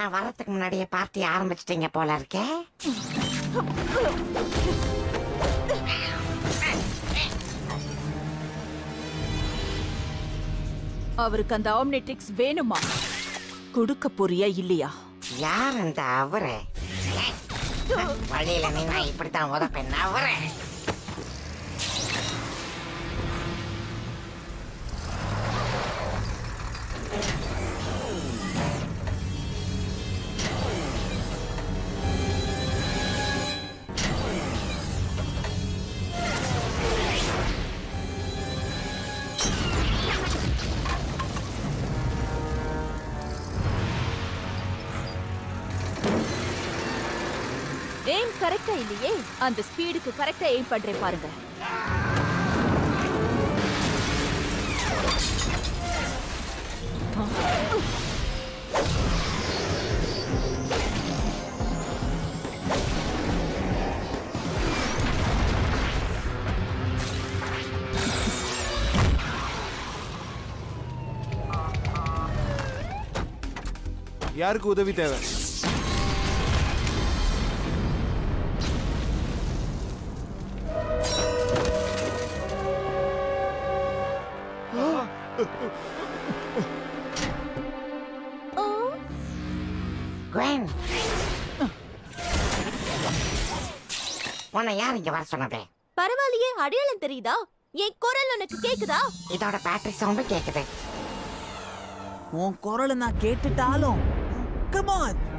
நான் வரதுக்கு முன்னாடியே பார்ட்டி ஆரம்பிச்சிட்டீங்க போல இருக்கே அவருக்கு அந்த ஆம்னெட்டிக்ஸ் வேணுமா கொடுக்க போறியா இல்லையா யார் இந்த அவரு வழியில நின்னா இப்படித்தான் உதப்பேன் அவரு எய்ம் கரெக்டா இல்லையே அந்த ஸ்பீடுக்கு கரெக்டா எய்ம் பண்றேன் பாருங்க யாருக்கு உதவி தேவை குவென் உன்னை யார் இங்க வர சொன்னது பரவாயில்லையே அடையாளம் தெரியுதா என் குரல் உனக்கு கேக்குதா இதோட பேட்டரி சவுண்டும் கேக்குது உன் குரலை நான் கேட்டுட்டாலும் கமான்